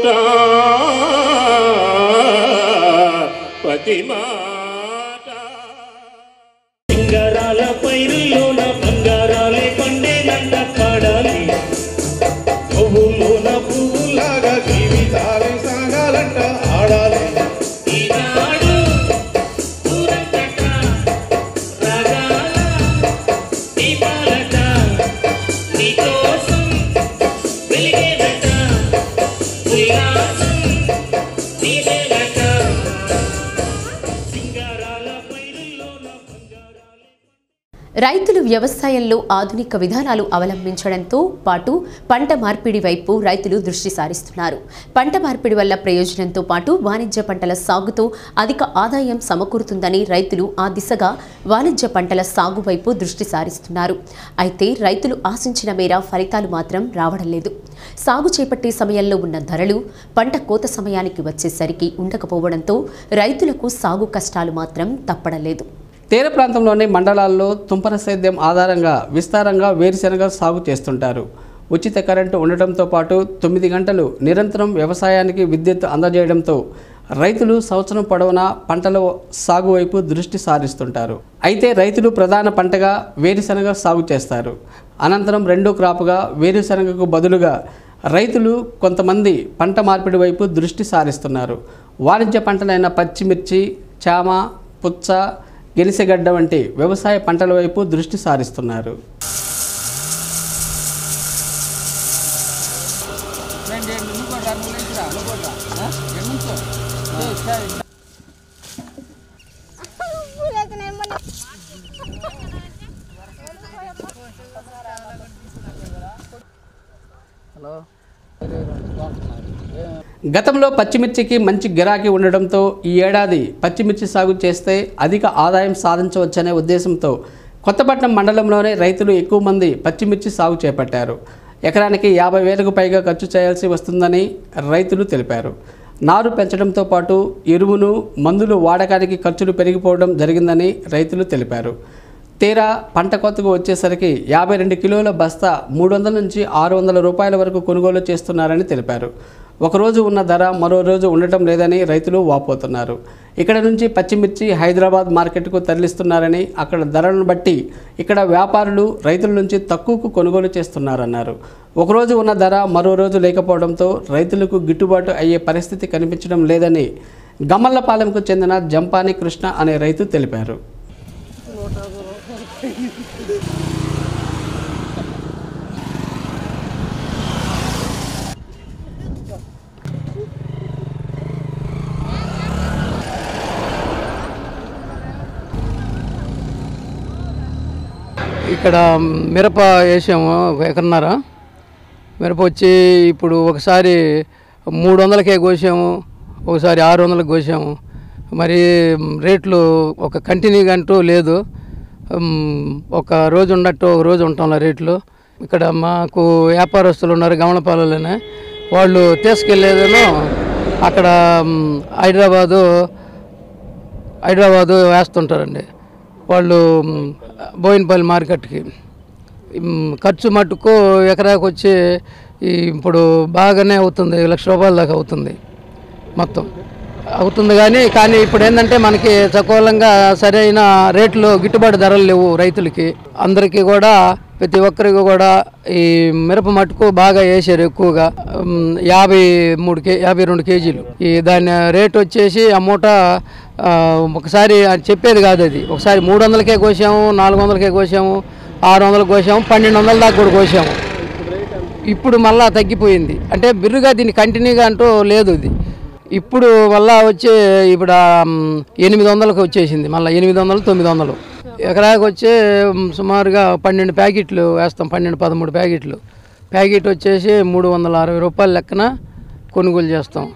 పతిమాట సింగరాల పైరులోన బంగారాలే పండేనంట పాడాలి పువ్వులోన పువ్వులాగా జీవితాలే సాగాలంట ఆడాలి ఈనాడు ఊరంతట రాగాల దీపాలట నీకోసం వెలిగేదట ఉల్లాసం నీదేనట సింగారాల పైరులోన రైతులు వ్యవసాయంలో ఆధునిక విధానాలు అవలంబించడంతో పాటు పంట మార్పిడి వైపు రైతులు దృష్టి సారిస్తున్నారు పంట మార్పిడి వల్ల ప్రయోజనంతో పాటు వాణిజ్య పంటల సాగుతో అధిక ఆదాయం సమకూరుతుందని రైతులు ఆ దిశగా వాణిజ్య పంటల సాగు వైపు దృష్టి సారిస్తున్నారు అయితే రైతులు ఆశించిన మేర ఫలితాలు మాత్రం రావడం లేదు సాగు చేపట్టే సమయంలో ఉన్న ధరలు పంట కోత సమయానికి వచ్చేసరికి ఉండకపోవడంతో రైతులకు సాగు కష్టాలు మాత్రం తప్పడం లేదు తీర ప్రాంతంలోని మండలాల్లో తుంపర సేద్యం ఆధారంగా విస్తారంగా వేరుశెనగ సాగు చేస్తుంటారు ఉచిత కరెంటు ఉండటంతో పాటు తొమ్మిది గంటలు నిరంతరం వ్యవసాయానికి విద్యుత్ అందజేయడంతో రైతులు సంవత్సరం పొడవునా పంటల సాగు వైపు దృష్టి సారిస్తుంటారు అయితే రైతులు ప్రధాన పంటగా వేరుశెనగ సాగు చేస్తారు అనంతరం రెండో క్రాపుగా వేరుశెనగకు బదులుగా రైతులు కొంతమంది పంట మార్పిడి వైపు దృష్టి సారిస్తున్నారు వాణిజ్య పంటలైన పచ్చిమిర్చి చామ పుచ్చ గెలిసెగడ్డ వంటి వ్యవసాయ పంటల వైపు దృష్టి సారిస్తున్నారు గతంలో పచ్చిమిర్చికి మంచి గిరాకీ ఉండడంతో ఈ ఏడాది పచ్చిమిర్చి సాగు చేస్తే అధిక ఆదాయం సాధించవచ్చనే ఉద్దేశంతో కొత్తపట్నం మండలంలోనే రైతులు ఎక్కువ మంది పచ్చిమిర్చి సాగు చేపట్టారు ఎకరానికి యాభై వేలకు పైగా ఖర్చు చేయాల్సి వస్తుందని రైతులు తెలిపారు నారు పెంచడంతో పాటు ఎరువును మందులు వాడకానికి ఖర్చులు పెరిగిపోవడం జరిగిందని రైతులు తెలిపారు తీరా పంట కోతకు వచ్చేసరికి యాభై రెండు కిలోల బస్తా మూడు వందల నుంచి ఆరు వందల రూపాయల వరకు కొనుగోలు చేస్తున్నారని తెలిపారు ఒకరోజు ఉన్న ధర మరో రోజు ఉండటం లేదని రైతులు వాపోతున్నారు ఇక్కడ నుంచి పచ్చిమిర్చి హైదరాబాద్ మార్కెట్కు తరలిస్తున్నారని అక్కడ ధరలను బట్టి ఇక్కడ వ్యాపారులు రైతుల నుంచి తక్కువకు కొనుగోలు చేస్తున్నారన్నారు ఒకరోజు ఉన్న ధర మరో రోజు లేకపోవడంతో రైతులకు గిట్టుబాటు అయ్యే పరిస్థితి కనిపించడం లేదని గమ్మల్లపాలెంకు చెందిన జంపాని కృష్ణ అనే రైతు తెలిపారు ఇక్కడ మిరప వేసాము ఒక ఎకరన్నర మిరప వచ్చి ఇప్పుడు ఒకసారి మూడు వందలకే కోసాము ఒకసారి ఆరు వందలకు కోసాము మరి రేట్లు ఒక కంటిన్యూగా అంటూ లేదు ఉమ్, ఒక రోజు ఉన్నట్టు ఒక రోజు ఉంటాం రేట్లు ఇక్కడ మాకు వ్యాపారస్తులు ఉన్నారు గమనపాలలోనే వాళ్ళు తీసుకెళ్ళేదను అక్కడ ఉమ్, హైదరాబాదు హైదరాబాదు వేస్తుంటారండి వాళ్ళు మ్, బోయినపల్లి మార్కెట్కి మ్, ఖర్చు మట్టుకు ఎకరాకు వచ్చి ఈ ఇప్పుడు బాగానే అవుతుంది లక్ష రూపాయల దాకా అవుతుంది మొత్తం అవుతుంది కానీ కానీ ఇప్పుడు ఏంటంటే మనకి సకోలంగా సరైన రేట్లు గిట్టుబాటు ధరలు లేవు రైతులకి అందరికీ కూడా ప్రతి ఒక్కరికి కూడా ఈ మిరప మట్టుకు బాగా వేసారు ఎక్కువగా ఉమ్, యాభై మూడు కే యాభై రెండు కేజీలు ఈ దాని రేట్ వచ్చేసి ఆ మూట ఆ, ఒకసారి అది చెప్పేది కాదు అది ఒకసారి మూడు వందలకే కోసాము నాలుగు వందలకే కోసాము ఆరు వందలకు కోసాము పన్నెండు వందల దాకా కూడా కోసాము ఇప్పుడు మళ్ళా తగ్గిపోయింది అంటే బిర్రుగా దీన్ని కంటిన్యూగా అంటూ లేదు ఇది ఇప్పుడు మళ్ళా వచ్చి ఇప్పుడు ఆ, మ్, ఎనిమిది వందలకు వచ్చేసింది మళ్ళీ ఎనిమిది వందలు తొమ్మిది వందలు ఎకరాకి వచ్చి మ్, సుమారుగా పన్నెండు ప్యాకెట్లు వేస్తాం పన్నెండు పదమూడు ప్యాకెట్లు ప్యాకెట్ వచ్చేసి మూడు వందల అరవై రూపాయల లెక్కన కొనుగోలు చేస్తాం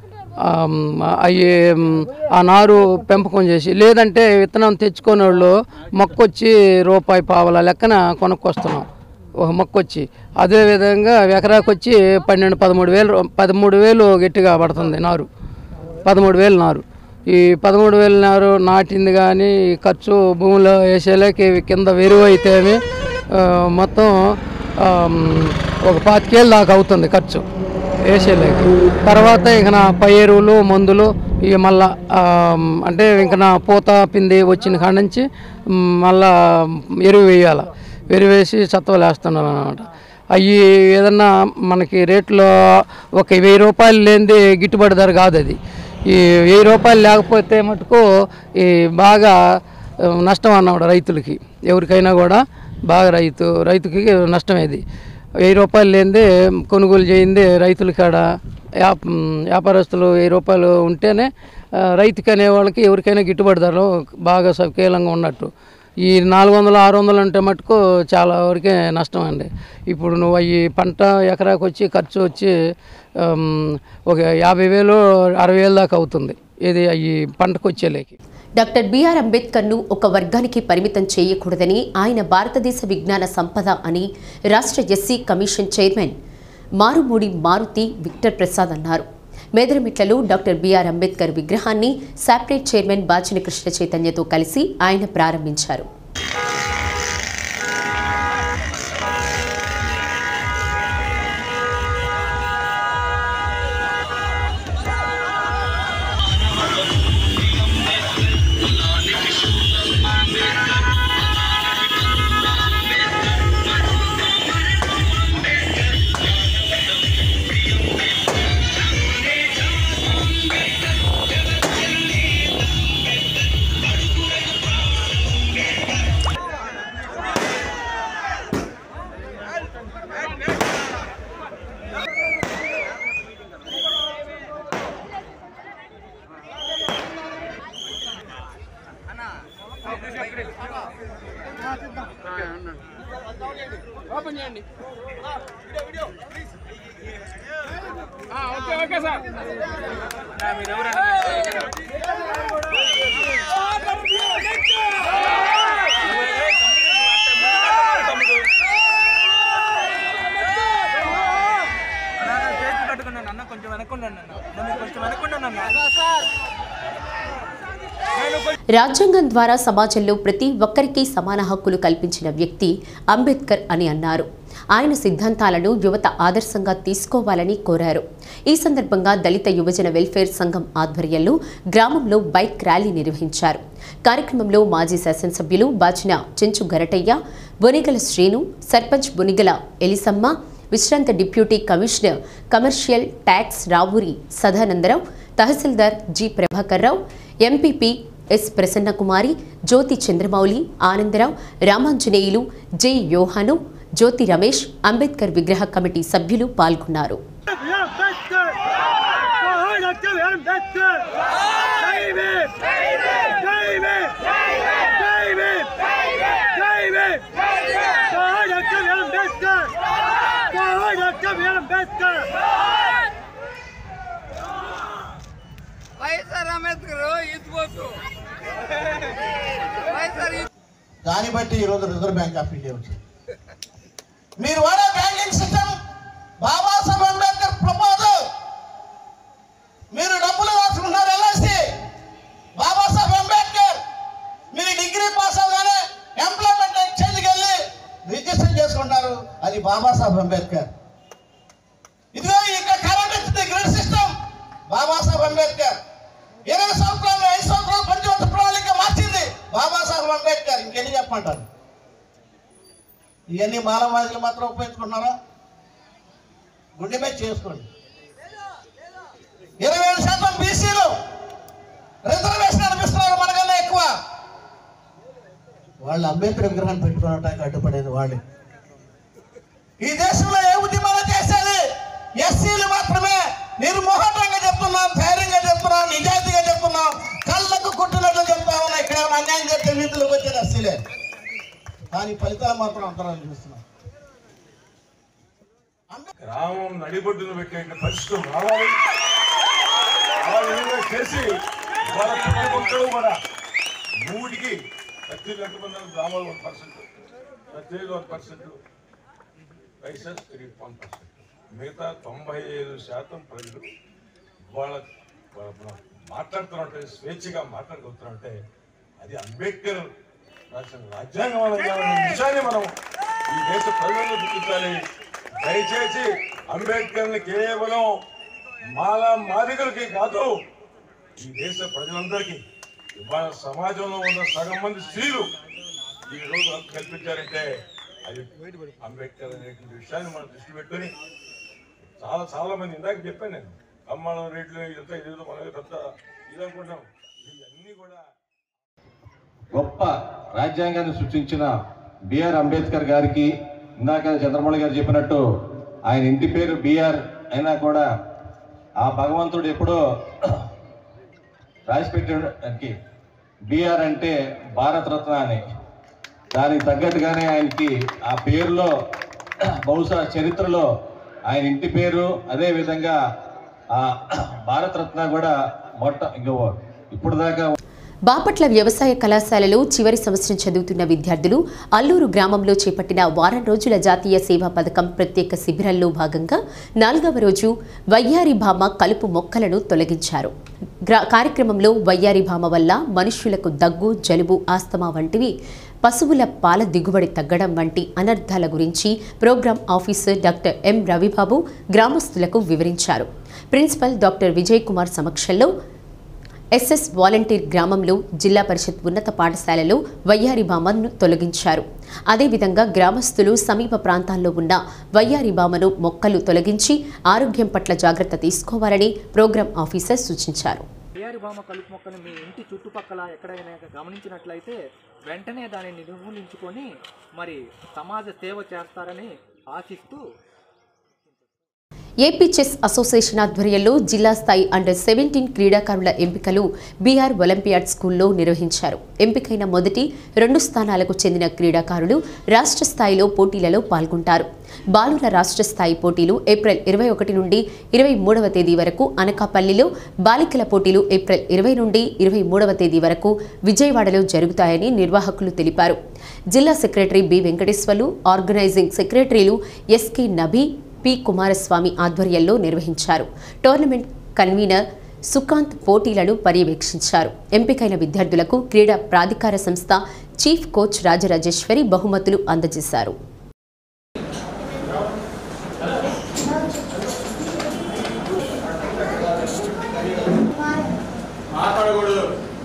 అవి ఆ నారు పెంపకం చేసి లేదంటే విత్తనం తెచ్చుకునే వాళ్ళు మొక్కొచ్చి రూపాయి పావల లెక్కన కొనుక్కొస్తున్నాం ఒక మొక్కొచ్చి అదేవిధంగా ఎకరాకి వచ్చి పన్నెండు పదమూడు వేలు పదమూడు వేలు గట్టిగా పడుతుంది నారు పదమూడు వేలు నారు ఈ పదమూడు వేల నారు నాటింది కానీ ఈ ఖర్చు భూమిలో వేసేలేకి కింద వెరువు అయితేమి ఆ, మొత్తం ఆ, ఒక పాతికేళ్ళు దాకా అవుతుంది ఖర్చు వేసేలేక తర్వాత ఇంక నా పై ఎరువులు మందులు ఇక మళ్ళా ఆ, అంటే ఇంక నా పూత పిండి వచ్చిన కాడ నుంచి మ్, మళ్ళా ఎరువు వేయాలి ఎరువు వేసి సత్వలు వేస్తున్నాను అనమాట అవి ఏదన్నా మనకి రేట్లో ఒక వెయ్యి రూపాయలు లేనిది గిట్టుబాటు ధర కాదు అది ఈ వెయ్యి రూపాయలు లేకపోతే మటుకు ఈ బాగా ఆ, నష్టం అన్నమాట రైతులకి ఎవరికైనా కూడా బాగా రైతు రైతుకి నష్టమేది వెయ్యి రూపాయలు లేనిదే కొనుగోలు చేయింది రైతుల కాడ వ్యాప వ్యాపారస్తులు వెయ్యి రూపాయలు ఉంటేనే ఆ, రైతుకి అనే వాళ్ళకి ఎవరికైనా గిట్టుబాటు ధరలు బాగా సౌకర్యంగా ఉన్నట్టు ఈ నాలుగు వందలు ఆరు వందలు ఉంటే మటుకు చాలా వరకే నష్టం అండి ఇప్పుడు నువ్వు అవి పంట ఎకరాకు వచ్చి ఖర్చు వచ్చి ఆమ్, ఒక యాభై వేలు అరవై వేలు దాకా అవుతుంది ఇది అవి పంటకు వచ్చేలేకి డాక్టర్ బిఆర్ అంబేద్కర్ను ఒక వర్గానికి పరిమితం చేయకూడదని ఆయన భారతదేశ విజ్ఞాన సంపద అని రాష్ట్ర SC commission chairman Marumudi Maruthi Victor Prasad అన్నారు మేదరమిట్లలో డాక్టర్ బిఆర్ అంబేద్కర్ విగ్రహాన్ని సాప్రేట్ చైర్మన్ బాచిన కృష్ణ చైతన్యతో కలిసి ఆయన ప్రారంభించారు ఓపెన్ చేయండి ఓకే ఓకే సార్ రాజ్యాంగం ద్వారా సమాజంలో ప్రతి ఒక్కరికి సమాన హక్కులు కల్పించిన వ్యక్తి అంబేద్కర్ అని అన్నారు ఆయన సిద్ధాంతాలను యువత ఆదర్శంగా తీసుకోవాలని కోరారు ఈ సందర్భంగా దళిత యువజన వెల్ఫేర్ సంఘం ఆధ్వర్యంలో గ్రామంలో బైక్ ర్యాలీ నిర్వహించారు కార్యక్రమంలో మాజీ శాసనసభ్యులు బాచిన చెంచు గరటయ్య బొనిగల శ్రీను సర్పంచ్ బొనిగల ఎలిసమ్మ విశ్రాంత deputy commissioner commercial tax Ravuri Sadanandarao tahsildar G Prabhakar Rao MPP S Prasannakumari Jyothi Chandramouli Anandarao Ramanjaneyulu J Yohanu Jyothi Ramesh Ambedkar విగ్రహ కమిటీ సభ్యులు పాల్గొన్నారు వైఎస్ఆర్ అంబేద్కర్ ఇదిపోతు వైఎస్ఆర్ దాన్ని బట్టి ఈరోజు రిజర్వ్ బ్యాంక్ ఆఫ్ ఇండియా వచ్చింది మీరు వాడే banking system Babasaheb Ambedkar proposal మీరు డబ్బులు రాసుకున్నారు ఎల్ఐసి బాబాసాహెబ్ అంబేద్కర్ మీరు డిగ్రీ పాస్ అవగానే ఎంప్లాయ్మెంట్ ఎక్స్చేంజ్కి వెళ్ళి రిజిస్టర్ చేసుకుంటారు అది బాబాసాహెబ్ అంబేద్కర్ ఇదిగో ఇక్కడ కరెంట్ ఇచ్చింది గ్రిడ్ సిస్టమ్ బాబాసాహెబ్ అంబేద్కర్ ఇరవై సంవత్సరాలు ఐదు సంవత్సరాలు పంచవర్ష ప్రణాళిక మార్చింది బాబాసాహెబ్ అంబేద్కర్ ఇంకెన్ని చెప్పమంటారు ఇవన్నీ మానవాళికి మాత్రం ఉపయోగించుకుంటున్నారా గుండె మీద చేసుకోండి ఇరవై ఏడు శాతం బీసీలు రిజర్వేషన్ అనిపిస్తున్నారు మనకన్నా ఎక్కువ వాళ్ళు అంబేద్కర్ విగ్రహాన్ని పెట్టుకోవడానికి అడ్డుపడేది వాళ్ళే ఈ దేశంలో ఏ ఉద్యమాలు చేసేది ఎస్సీలు మాత్రమే నిర్మోహటంగా చెప్తున్నాం ధైర్యంగా చెప్తున్నాం నిజాయితీగా చెప్తున్నాం కళ్ళకు కుట్టినట్లు చెప్తా ఉన్నా ఇక్కడ ఏమైనా అన్యాయం చేస్తే వీధులకు వచ్చేది ఎస్సీలే కానీ ఫలితాలు మాత్రం అంతరాలు చూస్తున్నాం గ్రామం నడిబొడ్డును పెట్టే పరిస్థితులు రావాలి ఆ విధంగా చేసి వాళ్ళ ప్రతి ఒక్కరు కూడా మూడికి ప్రతి ఎంతమంది గ్రామాలు వన్ పర్సెంట్ ప్రతి one percent YSR three one percent మిగతా తొంభై ఐదు శాతం ప్రజలు వాళ్ళ వాళ్ళ మాట్లాడుతున్నట్టే స్వేచ్ఛగా మాట్లాడుకుంటున్నట్టే అది అంబేద్కర్ రాసిన రాజ్యాంగం అనే విషయాన్ని మనం ఈ దేశ ప్రజలను గుర్తించాలి దయచేసి అంబేద్కర్ని కేవలం మాల మాదిగలకి కాదు ఈ దేశ ప్రజలందరికీ ఇవాళ సమాజంలో ఉన్న సగం మంది స్త్రీలు ఈ రోజు హక్కు కల్పించారంటే అది అంబేద్కర్ అనేటువంటి విషయాన్ని మనం దృష్టి పెట్టుకొని చాలా చాలా మంది ఇందాక చెప్పాను నేను అమ్మాళం రేట్లు ఇదంతా ఇదేదో మనకి పెద్ద ఇది అనుకుంటాం ఇవన్నీ కూడా గొప్ప రాజ్యాంగాన్ని సృష్టించిన బిఆర్ అంబేద్కర్ గారికి ఇందాక చంద్రమౌళి గారు చెప్పినట్టు ఆయన ఇంటి పేరు బిఆర్ అయినా కూడా ఆ భగవంతుడు ఎప్పుడో రాసిపెట్టడానికి బిఆర్ అంటే భారతరత్న అని దానికి తగ్గట్టుగానే ఆయనకి ఆ పేరులో బహుశా చరిత్రలో ఆయన ఇంటి పేరు అదే విధంగా ఆ భారతరత్న కూడా మొట్ట ఇంకో ఇప్పుడు దాకా బాపట్ల వ్యవసాయ కళాశాలలో చివరి సంవత్సరం చదువుతున్న విద్యార్థులు అల్లూరు గ్రామంలో చేపట్టిన వారం రోజుల జాతీయ సేవా పథకం ప్రత్యేక శిబిరంలో భాగంగా నాలుగవ రోజు వయ్యారి భామ కలుపు మొక్కలను తొలగించారు గ్రా కార్యక్రమంలో వయ్యారి భామ వల్ల మనుష్యులకు దగ్గు జలుబు ఆస్తమా వంటివి పశువుల పాల దిగుబడి తగ్గడం వంటి అనర్థాల గురించి program officer doctor M Ravibabu గ్రామస్తులకు వివరించారు ప్రిన్సిపల్ డాక్టర్ విజయ్ కుమార్ సమక్షంలో ఎస్ఎస్ వాలంటీర్ గ్రామంలో జిల్లా పరిషత్ ఉన్నత పాఠశాలలో వయ్యారి బామను తొలగించారు అదేవిధంగా గ్రామస్తులు సమీప ప్రాంతాల్లో ఉన్న వయ్యారి బామను మొక్కలు తొలగించి ఆరోగ్యం పట్ల జాగ్రత్త తీసుకోవాలని ప్రోగ్రాం ఆఫీసర్ సూచించారు తయారు భామ కలుపు మొక్కను మీ ఇంటి చుట్టుపక్కల ఎక్కడైనా గమనించినట్లయితే వెంటనే దానిని నిర్మూలించుకొని మరి సమాజ సేవ చేస్తారని ఆశిస్తూ ఏపీ చెస్ అసోసియేషన్ ఆధ్వర్యంలో జిల్లా స్థాయి అండర్ సెవెంటీన్ క్రీడాకారుల ఎంపికలు బీఆర్ ఒలింపియాడ్ స్కూల్లో నిర్వహించారు ఎంపికైన మొదటి రెండు స్థానాలకు చెందిన క్రీడాకారులు రాష్ట్ర స్థాయిలో పోటీలలో పాల్గొంటారు బాలుర రాష్ట్ర స్థాయి పోటీలు ఏప్రిల్ ఇరవై ఒకటి నుండి ఇరవై మూడవ తేదీ వరకు అనకాపల్లిలో బాలికల పోటీలు ఏప్రిల్ ఇరవై నుండి ఇరవై మూడవ తేదీ వరకు విజయవాడలో జరుగుతాయని నిర్వాహకులు తెలిపారు జిల్లా సెక్రటరీ బి వెంకటేశ్వర్లు ఆర్గనైజింగ్ సెక్రటరీలు ఎస్కే నబీ పి కుమారస్వామి ఆధ్వర్యంలో నిర్వహించారు టోర్నమెంట్ కన్వీనర్ సుకాంత్ పోటీలను పర్యవేక్షించారు ఎంపికైన విద్యార్థులకు క్రీడా ప్రాధికార సంస్థ చీఫ్ కోచ్ రాజరాజేశ్వరి బహుమతులు అందజేశారు మాట్లాడకూడదు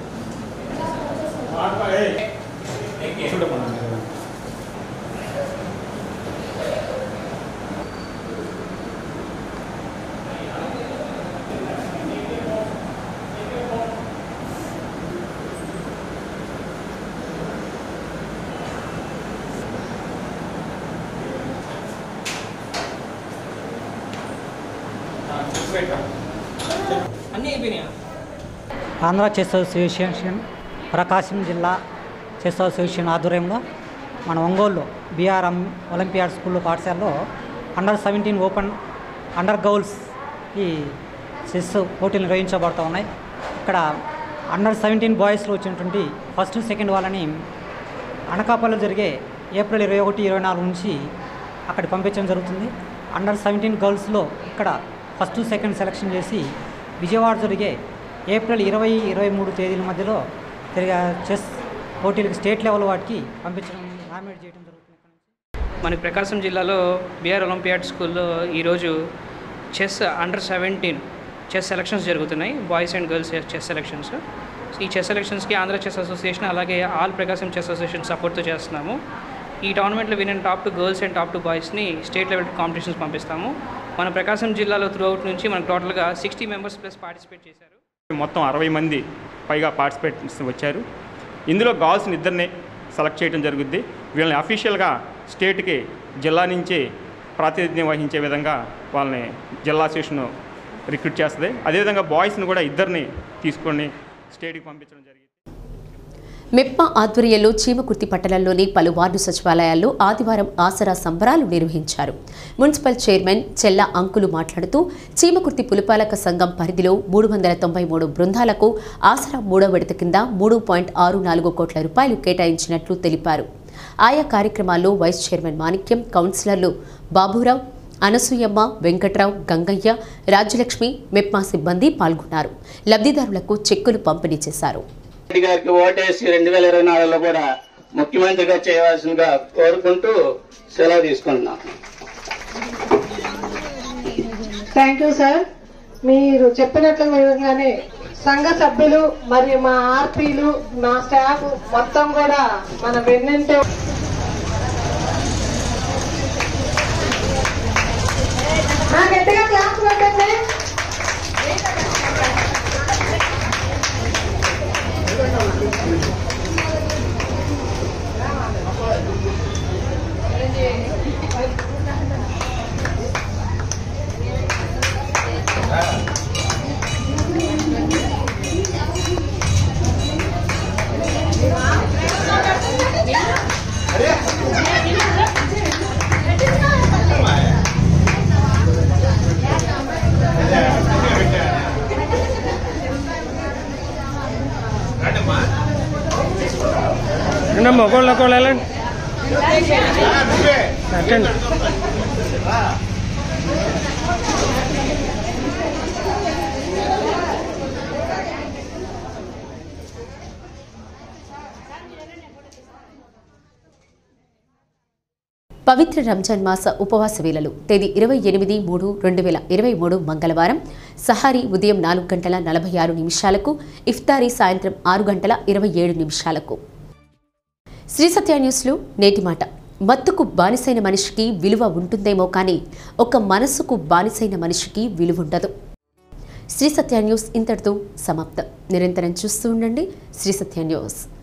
అన్నీ అయిపోయినాయా ఆంధ్ర చెస్ అసోసియేషన్ ప్రకాశం జిల్లా చెస్ అసోసియేషన్ ఆధ్వర్యంలో మన ఒంగోలులో బీఆర్ఎం ఒలింపియాడ్ స్కూల్ పాఠశాలలో under seventeen open under girls ఈ చెస్ పోటీలు నిర్వహించబడుతూ ఉన్నాయి ఇక్కడ అండర్ సెవెంటీన్ బాయ్స్లో వచ్చినటువంటి ఫస్ట్ సెకండ్ వాళ్ళని అనకాపల్లిలో జరిగే ఏప్రిల్ ఇరవై ఒకటి ఇరవై నాలుగు నుంచి అక్కడికి పంపించడం జరుగుతుంది అండర్ సెవెంటీన్ గర్ల్స్లో ఇక్కడ ఫస్ట్ సెకండ్ సెలెక్షన్ చేసి విజయవాడ జరిగే ఏప్రిల్ ఇరవై ఇరవై మూడు తేదీల మధ్యలో తిరిగి చెస్ పోటీలకు స్టేట్ లెవెల్ వాటికి పంపించడం నామినేట్ చేయడం జరుగుతుంది మనకి ప్రకాశం జిల్లాలో బీఆర్ ఒలింపియాడ్ స్కూల్లో ఈరోజు chess under seventeen chess selections జరుగుతున్నాయి boys and girls chess selections ఈ చెస్ సెలక్షన్స్కి ఆంధ్ర చెస్ అసోసియేషన్ అలాగే ఆల్ ప్రకాశం చెస్ అసోసియేషన్ సపోర్ట్తో చేస్తున్నాము ఈ టోర్నమెంట్లో win top two girls and top two బాయ్స్ని స్టేట్ లెవెల్ కాంపిటీషన్స్ పంపిస్తాము మన ప్రకాశం జిల్లాలో త్రూ అవుట్ నుంచి మనకు టోటల్గా సిక్స్టీ మెంబర్స్ ప్లస్ పార్టిసిపేట్ చేశారు మొత్తం అరవై మంది పైగా పార్టిసిపేట్స్ వచ్చారు ఇందులో గర్ల్స్ని ఇద్దరిని సెలెక్ట్ చేయడం జరుగుద్ది వీళ్ళని అఫీషియల్గా స్టేట్కి జిల్లా నుంచి ప్రాతినిధ్యం వహించే విధంగా వాళ్ళని జిల్లా అసోసియేషన్ రిక్రూట్ చేస్తుంది అదేవిధంగా బాయ్స్ని కూడా ఇద్దరిని తీసుకొని స్టేట్కి పంపించడం జరిగింది మెప్మా ఆధ్వర్యంలో చీమకుర్తి పట్టణంలోని పలు వార్డు సచివాలయాల్లో ఆదివారం ఆసరా సంబరాలు నిర్వహించారు మున్సిపల్ చైర్మన్ చెల్ల అంకులు మాట్లాడుతూ చీమకుర్తి పులిపాలక సంఘం పరిధిలో మూడు వందల తొంభై మూడు బృందాలకు ఆసరా మూడో విడత కింద మూడు పాయింట్ ఆరు నాలుగు కోట్ల రూపాయలు కేటాయించినట్లు తెలిపారు ఆయా కార్యక్రమాల్లో వైస్ చైర్మన్ మాణిక్యం కౌన్సిలర్లు బాబురావు అనసూయమ్మ వెంకట్రావు గంగయ్య రాజ్యలక్ష్మి మెప్మా సిబ్బంది పాల్గొన్నారు లబ్ధిదారులకు చెక్కులు పంపిణీ చేశారు రెడ్డి గారికి ఓటేసి రెండు వేల ఇరవై నాలుగులో కూడా ముఖ్యమంత్రిగా చేయవలసిందిగా కోరుకుంటూ సెలవు తీసుకుంటున్నాం థ్యాంక్ యూ సార్ మీరు చెప్పినట్లు విధంగానే సంఘ సభ్యులు మరియు మా ఆర్పీలు మా స్టాఫ్ మొత్తం కూడా మన వెన్నంటే నా గట్టిగా క్లాస్ పెట్టండి రెండమ్మ ఒకళ్ళు ఒకళ్ళు వెళ్ళండి అటెండ్ పవిత్ర రంజాన్ మాస ఉపవాస వేళలు తేదీ ఇరవై ఎనిమిది మూడు రెండు వేల ఇరవై మూడు మంగళవారం సహారీ ఉదయం నాలుగు గంటల నలభై ఆరు నిమిషాలకు ఇఫ్తారీ సాయంత్రం ఆరు గంటల ఇరవై ఏడు నిమిషాలకు శ్రీ సత్య న్యూస్లో నేటి మాట మత్తుకు బానిసైన మనిషికి విలువ ఉంటుందేమో కానీ ఒక మనసుకు బానిసైన మనిషికి విలువ ఉండదు శ్రీ సత్య న్యూస్ ఇంతటితో సమాప్తం నిరంతరం చూస్తూ ఉండండి శ్రీ సత్య న్యూస్